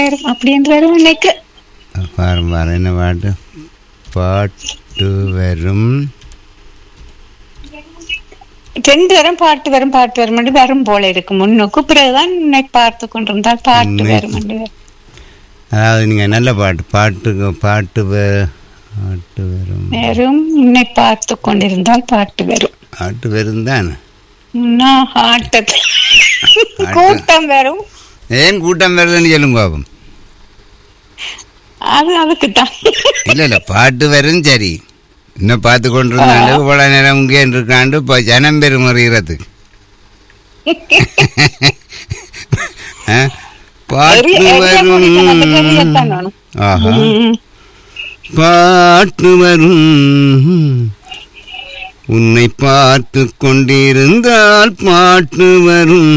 அப்படின்னு வரும் இன்னைக்கு பாரு பாரு என்ன பாட்டு பாட்டு வரும் ரெண்டு வரும் பாட்டு வரும் பாட்டு வரும் மட்டும் வரும் போல இருக்கு முன்னுக்கு பிறகுதான் இன்னைக்கு பார்த்து கொண்டிருந்தால் பாட்டு இன்னைக்கு. வரும் என்று வரும். அதாவது நீங்கள் நல்ல பாட்டு பாட்டுக்கு பாட்டு வ- பாட்டு வரும் வெறும் உன்னை பார்த்து கொண்டிருந்தால் பாட்டு வரும் பாட்டு வரும் தானே நான் ஆட்டத்தை கூட்டம் வரும் ஏன் கூட்டம் வருதுன்னு சொல்லுங்க பாப்போம் அது அதுக்கு தான் இல்லை இல்லை பாட்டு வரும் சரி இன்னும் பார்த்து கொண்டு இருந்தாண்டு இவ்வளோ நேரம் இங்கே இருக்காண்டு இப்போ ஜனம் பெரும் அறிகிறதுக்கு ஆ? பாட்டு வரும் ஆஹா பாட்டு வரும் உன்னை பார்த்து கொண்டிருந்தால் பாட்டு வரும்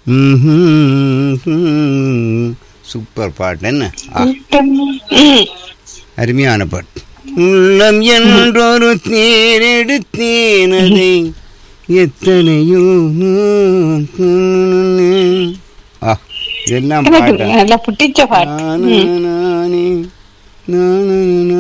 ம்ஹும். சூப்பர் பாட்டு என்ன ஆ, அருமையான பாட்டு உள்ளம் என்றொரு தேரெடுத்தேன் அதை எத்தனையோ ஆ இதெல்லாம் எனக்கு பாட்டா நல்லா புட்டிச்ச பாட்டு ம். நானே நானனா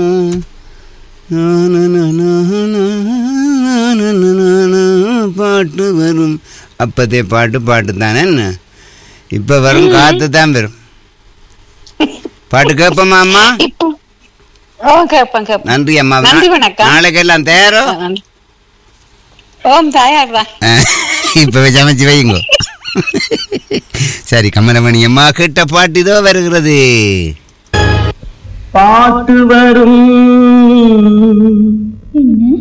நானனா பாட்டு வரும் அப்பதே பாட்டு பாட்டு தானே என்ன இப்ப வரும் காத்து தான் வரும் பாட்டு கேட்போமா அம்மா இப்போ ஓ கேப்பேன் கேப்பேன் நன்றி அம்மா நன்றி, வணக்கம். நாளைக்கெல்லாம் தயாரோ ஓம் தாயார் தான் இப்ப சமைச்சு வையுங்க சரி கமலமணி அம்மா கேட்ட பாட்டு இதோ வருகிறது பாட்டு வரும் என்ன